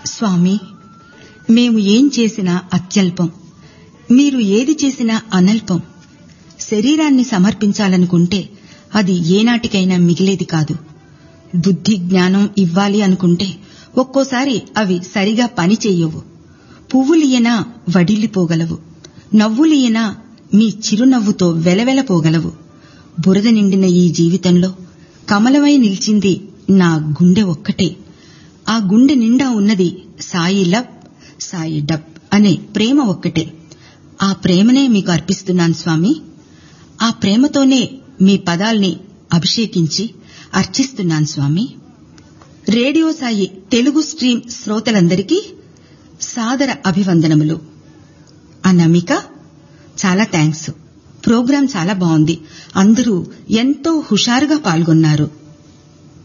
స్వామి మేము ఏం చేసినా అత్యల్పం మీరు ఏది చేసినా అనల్పం శరీరాన్ని సమర్పించాలనుకుంటే అది ఏనాటికైనా మిగిలేది కాదు బుద్ధి జ్ఞానం ఇవ్వాలి అనుకుంటే ఒక్కోసారి అవి సరిగా పని చెయ్యవు పువ్వులియనా వడిల్లిపోగలవు నవ్వులియనా మీ చిరునవ్వుతో వెలవెలపోగలవు బురద నిండిన ఈ జీవితంలో కమలమై నిలిచింది నా గుండె ఒక్కటే ఆ గుండె నిండా ఉన్నది సాయి లబ్ సాయి డబ్ అనే ప్రేమ ఒక్కటే ఆ ప్రేమనే మీకు అర్పిస్తున్నాను స్వామి ఆ ప్రేమతోనే మీ పదాల్ని అభిషేకించి అర్చిస్తున్నాను స్వామి రేడియో సాయి తెలుగు స్ట్రీమ్ శ్రోతలందరికీ సాదర అభివందనములు అన్నమిక చాలా థ్యాంక్స్ ప్రోగ్రాం చాలా బాగుంది అందరూ ఎంతో హుషారుగా పాల్గొన్నారు